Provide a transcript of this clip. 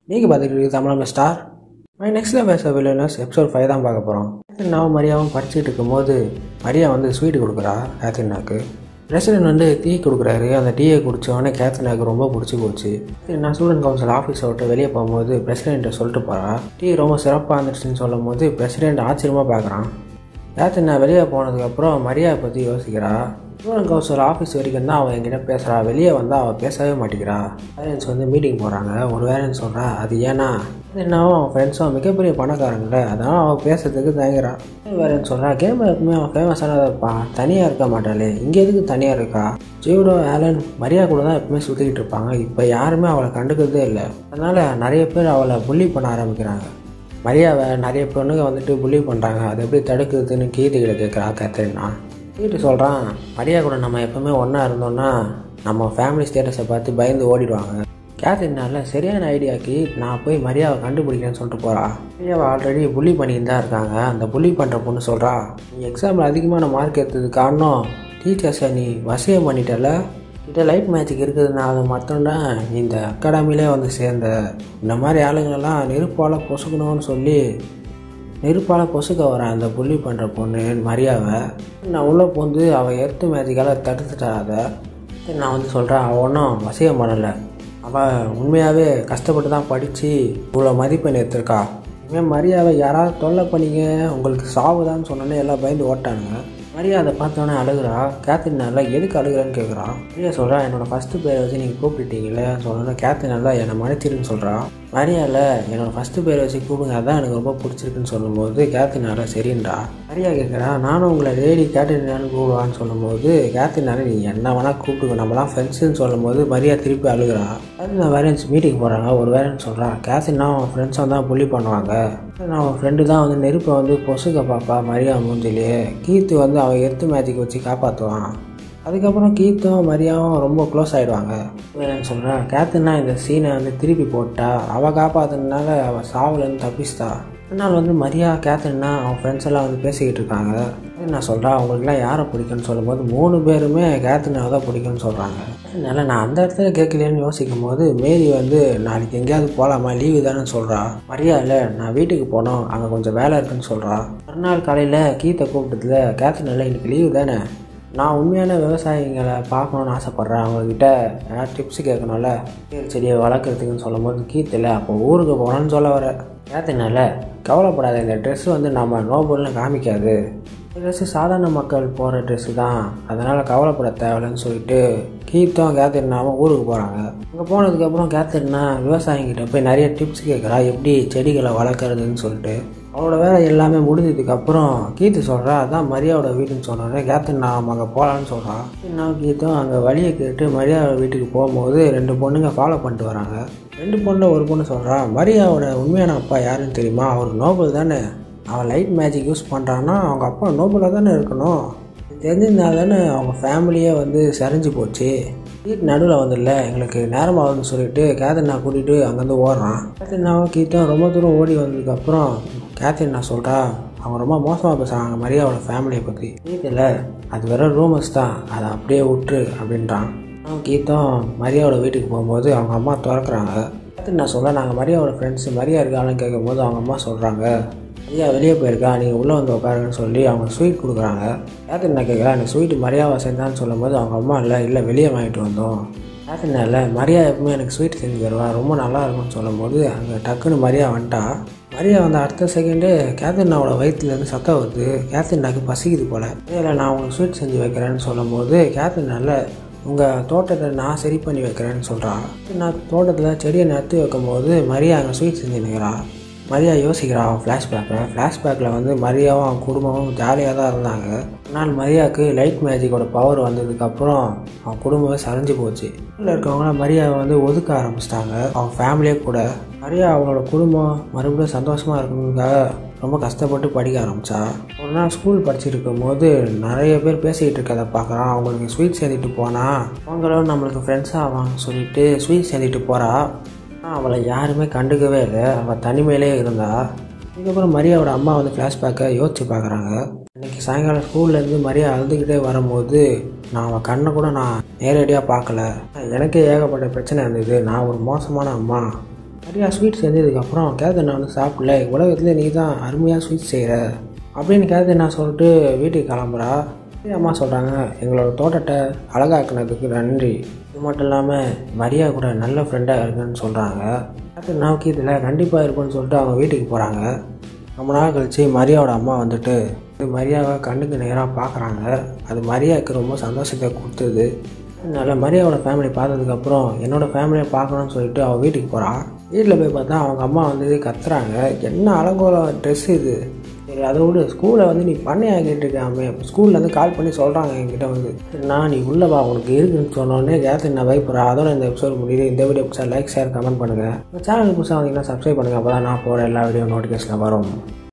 நீங்கள் பார்த்துக்கிட்டு Tamil star my next பேச வில்லனஸ் எபிசோட் ஃபைவ் தான் பார்க்க போகிறோம் நான் மரியாவும் படிச்சுட்டு இருக்கும்போது மரியா வந்து ஸ்வீட் கொடுக்குறா கேத்ரினாக்கு பிரசிடென்ட் வந்து டீ கொடுக்குறாரு அந்த டீயை குடித்தோடனே கேத்ரினாக்கு ரொம்ப பிடிச்சி போச்சு நான் ஸ்டூடெண்ட் கவுன்சில் ஆஃபீஸை விட்டு வெளியே போகும்போது பிரசிடென்ட்டை சொல்லிட்டு போகிறா டீ ரொம்ப சிறப்பாக இருந்துச்சுன்னு சொல்லும் போது பிரசிடென்ட் ஆச்சரியமாக பார்க்குறான் கேத்ரினா வெளியே போனதுக்கப்புறம் மரியாதை பற்றி யோசிக்கிறா ஸ்டூடெண்ட் கவுன்சில் ஆஃபீஸ் வரைக்கும் தான் அவன் என்கிட்ட பேசுகிறா வெளியே வந்தால் அவள் பேசவே மாட்டேங்கிறா பேரண்ட்ஸ் வந்து மீட்டிங் போகிறாங்க ஒரு வேரன்ஸ் சொல்கிறா அது ஏன்னா என்னாவும் அவன் ஃப்ரெண்ட்ஸும் மிகப்பெரிய பணக்காரங்கள அதனால் அவள் பேசுறதுக்கு தயங்குறான் வேறன்னு சொல்கிறா கேமில் எப்பவுமே அவன் ஃபேமஸானதாக இருப்பான் தனியாக இருக்க மாட்டாளே இங்கே எதுக்கு தனியாக இருக்கா ஜீவடோ ஆலன் மரியா கூட தான் எப்பவுமே சுற்றிக்கிட்டு இருப்பாங்க இப்போ யாருமே அவளை கண்டுக்கிறதே இல்லை அதனால் நிறைய பேர் அவளை புள்ளி பண்ண ஆரம்பிக்கிறாங்க மரியாவை நிறைய பொண்ணுங்க வந்துட்டு புள்ளி பண்ணுறாங்க அதை எப்படி தடுக்குதுன்னு கீதைகளை கேட்குறா கத்திரினா கீட்டு சொல்கிறான் மரியா கூட நம்ம எப்பவுமே ஒன்றா இருந்தோம்னா நம்ம ஃபேமிலி ஸ்டேட்டஸை பார்த்து பயந்து ஓடிடுவாங்க கேத்ரினால சரியான ஐடியாக்கு நான் போய் மரியாவை கண்டுபிடிக்கிறேன்னு சொல்லிட்டு போகிறா மரியாவை ஆல்ரெடி புள்ளி பண்ணிட்டு தான் இருக்காங்க அந்த புள்ளி பண்ணுற பொண்ணு சொல்கிறா நீ எக்ஸாமில் அதிகமான மார்க் எடுத்ததுக்கு காரணம் டீச்சர்ஸை நீ வசியம் பண்ணிட்டல கிட்ட லைட் மேஜிக் இருக்குதுனால மட்டும்தான் நீ இந்த அகாடமிலே வந்து சேர்ந்த இந்த மாதிரி ஆளுங்களெல்லாம் நெருப்பால் பொசுக்கணும்னு சொல்லி நெருப்பால் பொசுக்க வரேன் அந்த புள்ளி பண்ணுற பொண்ணு மரியாவை நான் உள்ளே போந்து அவள் எர்த்து மேஜிக்கால் தடுத்துட்டா அதை நான் வந்து சொல்கிறேன் அவள் ஒன்றும் வசியம் பண்ணலை அவள் உண்மையாகவே கஷ்டப்பட்டு தான் படித்து இவ்வளோ மதிப்பெண் எடுத்திருக்கா இனிமேல் மரியாதை யாராவது தொல்லை பண்ணிங்க உங்களுக்கு சாவுதான்னு சொன்னோன்னே எல்லாம் பயந்து ஓட்டானுங்க மரியா அதை பார்த்தோன்னே அழுகுறா கேத்ரினால எதுக்கு அழுகுறான்னு கேட்குறா மரியா சொல்கிறா என்னோடய ஃபஸ்ட்டு பேரை வச்சு நீங்கள் கூப்பிட்டுட்டீங்களே சொன்னோன்னே கேத்ரினால என்னை மன்னிச்சிருன்னு சொல்கிறா மரியாவில் என்னோடய ஃபஸ்ட்டு பேரை வச்சு கூப்பிடுங்க அதான் எனக்கு ரொம்ப பிடிச்சிருக்குன்னு சொல்லும்போது கேத்ரினால சரின்றா மரியா கேட்குறா நானும் உங்களை லேடி கேத்ரினான்னு கூப்பிடுவான்னு சொல்லும்போது கேத்ரினால நீ என்ன வேணால் கூப்பிடுங்க நம்மலாம் ஃப்ரெண்ட்ஸுன்னு சொல்லும்போது மரியா திருப்பி அழுகுறா கேத்ரினா வேரன்ஸ் மீட்டிங் போகிறாங்க ஒரு வேரன்ஸ் சொல்கிறா கேத்ரினா அவன் ஃப்ரெண்ட்ஸாக தான் புள்ளி பண்ணுவாங்க நான் அவன் ஃப்ரெண்டு தான் வந்து நெருப்பை வந்து பொசுக்க பாப்பா மரியா மூஞ்சிலே கீத்து வந்து அவன் எர்த்து மேஜிக் வச்சு காப்பாற்றுவான் அதுக்கப்புறம் கீத்தும் மரியாவும் ரொம்ப க்ளோஸ் ஆகிடுவாங்க வேறேன்னு சொல்கிறேன் கேத்துனா இந்த சீனை வந்து திருப்பி போட்டா அவள் காப்பாற்றுனால அவள் சாவுலேருந்து தப்பிச்சிட்டா ஒரு நாள் வந்து மரியா கேத்தரினா அவன் ஃப்ரெண்ட்ஸ் எல்லாம் வந்து பேசிக்கிட்டு இருக்காங்க நான் சொல்கிறேன் அவங்களுக்குலாம் யாரை பிடிக்கும்னு சொல்லும்போது மூணு பேருமே கேத்தரினாவை தான் பிடிக்கும்னு சொல்கிறாங்க அதனால் நான் அந்த இடத்துல கேட்கலையேன்னு யோசிக்கும் போது மேரி வந்து நாளைக்கு எங்கேயாவது போகலாமா லீவு தானே சொல்கிறா மரியா இல்லை நான் வீட்டுக்கு போனோம் அங்கே கொஞ்சம் வேலை இருக்குன்னு சொல்கிறா மறுநாள் காலையில் கீத்தை கூப்பிட்டதுல கேத்தரினால இன்னைக்கு லீவு தானே நான் உண்மையான விவசாயிகளை பார்க்கணுன்னு ஆசைப்பட்றேன் அவங்கக்கிட்ட ஏதாவது டிப்ஸ் கேட்கணும்ல கீரை செடியை வளர்க்குறதுக்குன்னு சொல்லும் போது கீத்தில் அப்போ ஊருக்கு போகணும்னு சொல்ல வர ஏற்றினால கவலைப்படாத இந்த ட்ரெஸ்ஸு வந்து நம்ம நோபல்னு காமிக்காது இந்த ட்ரெஸ்ஸு சாதாரண மக்கள் போகிற ட்ரெஸ்ஸு தான் அதனால் கவலைப்பட தேவையில்லைன்னு சொல்லிட்டு கீத்தும் கேத்தரினாவும் ஊருக்கு போகிறாங்க அங்கே போனதுக்கப்புறம் கேத்தரினா விவசாயிங்கிட்ட போய் நிறைய டிப்ஸ் கேட்குறா எப்படி செடிகளை வளர்க்குறதுன்னு சொல்லிட்டு அவளோட வேலை எல்லாமே முடிஞ்சதுக்கப்புறம் கீத்து சொல்கிறா அதான் மரியாவோட வீட்டுன்னு சொன்னோடனே கேப்டன் நான் அங்கே போகலான்னு சொல்கிறான் நான் கீத்தும் அங்கே வழியை கேட்டு மரியாவோட வீட்டுக்கு போகும்போது ரெண்டு பொண்ணுங்க ஃபாலோ பண்ணிட்டு வராங்க ரெண்டு பொண்ணில் ஒரு பொண்ணு சொல்கிறா மரியாவோட உண்மையான அப்பா யாருன்னு தெரியுமா அவர் நோபல் தானே அவன் லைட் மேஜிக் யூஸ் பண்ணுறான்னா அவங்க அப்பா நோபலாக தானே இருக்கணும் தெரிஞ்சிருந்தால் தானே அவங்க ஃபேமிலியே வந்து சரிஞ்சு போச்சு வீட்டு நடுவில் வந்துடல எங்களுக்கு நேரமாகுதுன்னு சொல்லிட்டு கேத்தரின் நான் கூட்டிகிட்டு அங்கேருந்து ஓடுறான் கேத்தரினாவும் கீத்தும் ரொம்ப தூரம் ஓடி வந்ததுக்கப்புறம் கேத்தரின் நான் சொல்கிறா அவங்க ரொம்ப மோசமாக பேசுகிறாங்க மரியாவோட ஃபேமிலியை பற்றி கீத்தில் அது வெறும் ரூமர்ஸ் தான் அதை அப்படியே விட்டுரு அப்படின்றான் அவன் கீத்தும் மரியாவோட வீட்டுக்கு போகும்போது அவங்க அம்மா திறக்கிறாங்க கேத்தரின் நான் சொல்ல நாங்கள் மரியாவோட ஃப்ரெண்ட்ஸ் மரியா இருக்கான்னு கேட்கும்போது அவங்க அம்மா சொல்கிறாங்க ஐயா வெளியே போயிருக்கா நீங்கள் உள்ளே வந்து உட்காருங்கன்னு சொல்லி அவங்க ஸ்வீட் கொடுக்குறாங்க கேத்தரின் நான் கேட்குறேன் எனக்கு ஸ்வீட் மரியாவை செஞ்சான்னு சொல்லும்போது அவங்க அம்மா இல்லை இல்லை வெளியே வாங்கிட்டு வந்தோம் கேத்தரின் இல்லை மரியா எப்பவுமே எனக்கு ஸ்வீட் செஞ்சு தருவா ரொம்ப நல்லா இருக்கும்னு சொல்லும்போது அங்கே டக்குன்னு மரியா வந்துட்டா மரியா வந்து அடுத்த செகண்டு கேத்தரினாவோட வயிற்றுலேருந்து சத்தம் வருது கேத்தரினாக்கு பசிக்குது போல் இல்லை நான் உங்களுக்கு ஸ்வீட் செஞ்சு வைக்கிறேன்னு சொல்லும்போது கேத்தரினால உங்கள் தோட்டத்தை நான் சரி பண்ணி வைக்கிறேன்னு சொல்கிறான் நான் தோட்டத்தில் செடியை நட்டு வைக்கும்போது மரியா அங்கே ஸ்வீட் செஞ்சு நிற்கிறா மரியா யோசிக்கிறான் ஃப்ளாஷ்பேக்கை ஃப்ளாஷ்பேக்கில் வந்து மரியாவும் அவன் குடும்பமும் ஜாலியாக தான் இருந்தாங்க ஆனால் மரியாவுக்கு லைட் மேஜிக்கோட பவர் வந்ததுக்கப்புறம் அவன் குடும்பமே சரிஞ்சு போச்சு வீட்டில் இருக்கவங்களாம் மரியாவை வந்து ஒதுக்க ஆரம்பிச்சிட்டாங்க அவன் ஃபேமிலியே கூட மரியா அவங்களோட குடும்பம் மறுபடியும் சந்தோஷமாக இருக்கணுங்காக ரொம்ப கஷ்டப்பட்டு படிக்க ஆரம்பித்தா ஒரு நாள் ஸ்கூல் படிச்சுட்டு இருக்கும்போது நிறைய பேர் பேசிக்கிட்டு இருக்கதை பார்க்குறான் அவங்களுக்கு ஸ்வீட் சேர்ந்துட்டு போனால் அவங்களும் நம்மளுக்கு ஃப்ரெண்ட்ஸாக ஆவாங்கன்னு சொல்லிட்டு ஸ்வீட் சேர்ந்துட்டு போகிறா ஆனால் அவளை யாருமே கண்டுக்கவே இல்லை அவள் தனிமையிலே இருந்தா இதுக்கப்புறம் மரியாவோட அம்மா வந்து ஃப்ளாஷ்பேக்கை யோசிச்சு பார்க்குறாங்க இன்றைக்கி சாயங்காலம் ஸ்கூல்லேருந்து மரியா அழுதுகிட்டே வரும்போது நான் அவன் கண்ணை கூட நான் நேரடியாக பார்க்கல எனக்கே ஏகப்பட்ட பிரச்சனை இருந்தது நான் ஒரு மோசமான அம்மா நிறையா ஸ்வீட் செஞ்சதுக்கப்புறம் கேத்தனை வந்து சாப்பிடல உலகத்துலேயே நீ தான் அருமையாக ஸ்வீட் செய்கிற அப்படின்னு கேத்தனை சொல்லிட்டு வீட்டுக்கு கிளம்புறா அம்மா சொல்கிறாங்க எங்களோட தோட்டத்தை அழகாக்குனதுக்கு நன்றி இது மட்டும் இல்லாமல் மரியா கூட நல்ல ஃப்ரெண்டாக இருக்குன்னு சொல்கிறாங்க கேத்தன் நோக்கி இதில் கண்டிப்பாக இருப்பேன்னு சொல்லிட்டு அவங்க வீட்டுக்கு போகிறாங்க ரொம்ப நாள் கழித்து மரியாவோட அம்மா வந்துட்டு இது மரியாவை கண்ணுக்கு நேராக பார்க்குறாங்க அது மரியாவுக்கு ரொம்ப சந்தோஷத்தை கொடுத்தது அதனால் மரியாவோட ஃபேமிலி பார்த்ததுக்கப்புறம் என்னோடய ஃபேமிலியை பார்க்கணும்னு சொல்லிட்டு அவள் வீட்டுக்கு போகிறான் வீட்டில் போய் பார்த்தா அவங்க அம்மா வந்து கத்துறாங்க என்ன அலங்கோலம் ட்ரெஸ் இது சரி அதை விட ஸ்கூலில் வந்து நீ பண்ணையாகிட்டு இருக்காமே ஸ்கூல்லேருந்து கால் பண்ணி சொல்கிறாங்க என்கிட்ட வந்து நான் நீ உள்ள வா உனக்கு இருக்குன்னு சொன்னோடனே கேத்து நான் பயப்படுறேன் அதோட இந்த எபிசோட் முடியுது இந்த வீடியோ பிடிச்சா லைக் ஷேர் கமெண்ட் பண்ணுங்கள் சேனல் புதுசாக வந்தீங்கன்னா சப்ஸ்கிரைப் பண்ணுங்கள் அப்போ தான் நான் போகிற எல்லா வீடியோ நோட்டிஃபிகேஷன் வரும்